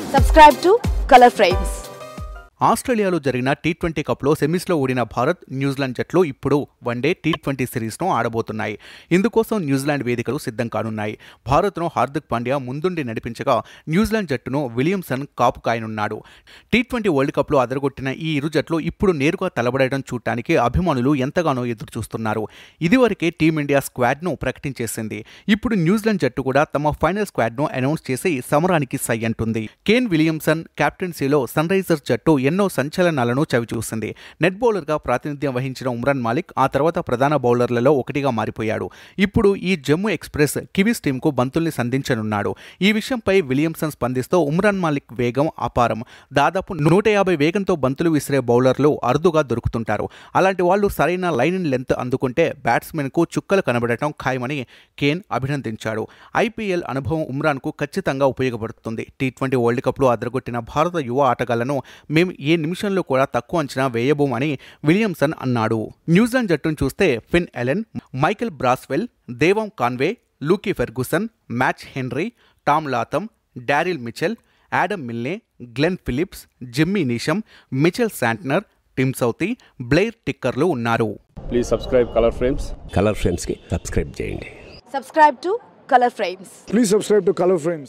Subscribe to Color Frames. ఆస్ట్రేలియాలో జరిగిన T twenty కప్లో సెమీస్లో ఓడిన భారత్ న్యూజిలాండ్ జట్లు ఇప్పుడు వన్డే టీ ట్వంటీ సిరీస్ను ఆడబోతున్నాయి ఇందుకోసం న్యూజిలాండ్ వేదికలు సిద్ధం కానున్నాయి భారత్ను హార్దిక్ పాండ్యా ముందుండి నడిపించగా న్యూజిలాండ్ జట్టును విలియమ్సన్ కాపు కాయనున్నాడు టీ ట్వంటీ వరల్డ్ కప్లో అదరగొట్టిన ఈ ఇరు జట్లు ఇప్పుడు నేరుగా తలబడడం చూడటానికి అభిమానులు ఎంతగానో ఎదురు చూస్తున్నారు ఇదివరకే టీమిండియా స్క్వాడ్ను ప్రకటించేసింది ఇప్పుడు న్యూజిలాండ్ జట్టు కూడా తమ ఫైనల్ స్క్వాడ్ను అనౌన్స్ చేసి సమరానికి సై అంటుంది కేన్ విలియమ్సన్ కెప్టెన్సీలో సన్ రైజర్స్ జట్టు ఎన్నో సంచలనాలను చవిచూసింది నెట్ బౌలర్గా ప్రాతినిధ్యం వహించిన ఉమ్రాన్ మాలిక్ ఆ తర్వాత ప్రధాన బౌలర్లలో ఒకటిగా మారిపోయాడు ఇప్పుడు ఈ జమ్మూ ఎక్స్ప్రెస్ కివీస్ టీంకు బంతుల్ని సంధించనున్నాడు ఈ విషయంపై విలియమ్సన్ స్పందిస్తూ ఉమ్రాన్ మాలిక్ వేగం అపారం దాదాపు నూట యాభై వేగంతో బంతులు విసిరే బౌలర్లు అరుదుగా దొరుకుతుంటారు అలాంటి వాళ్ళు సరైన లైన్ అండ్ లెంత్ అందుకుంటే బ్యాట్స్మెన్కు చుక్కలు కనబడటం ఖాయమని కేన్ అభినందించాడు ఐపీఎల్ అనుభవం ఉమ్రాన్కు ఖచ్చితంగా ఉపయోగపడుతుంది టీ ట్వంటీ వరల్డ్ కప్లో అదరగొట్టిన భారత యువ ఆటగాళ్లను మేము ఏ నిమిషంలో కూడా తక్కువ అంచనా వేయబోమని విలియమ్సన్ అన్నాడు న్యూజిలాండ్ జట్టును చూస్తే Finn Allen Michael Bracewell Devon Conway Lockie Ferguson Matt Henry Tom Latham Daryl Mitchell Adam Milne Glenn Phillips Jimmy Neesham Mitchell Santner Tim Southee Blair టిక్కర్లు ఉన్నారు please subscribe Colour Frames Colour ఫ్రేమ్స్కి subscribe చేయండి Subscribe to Color Frames. Please subscribe to Color Frames.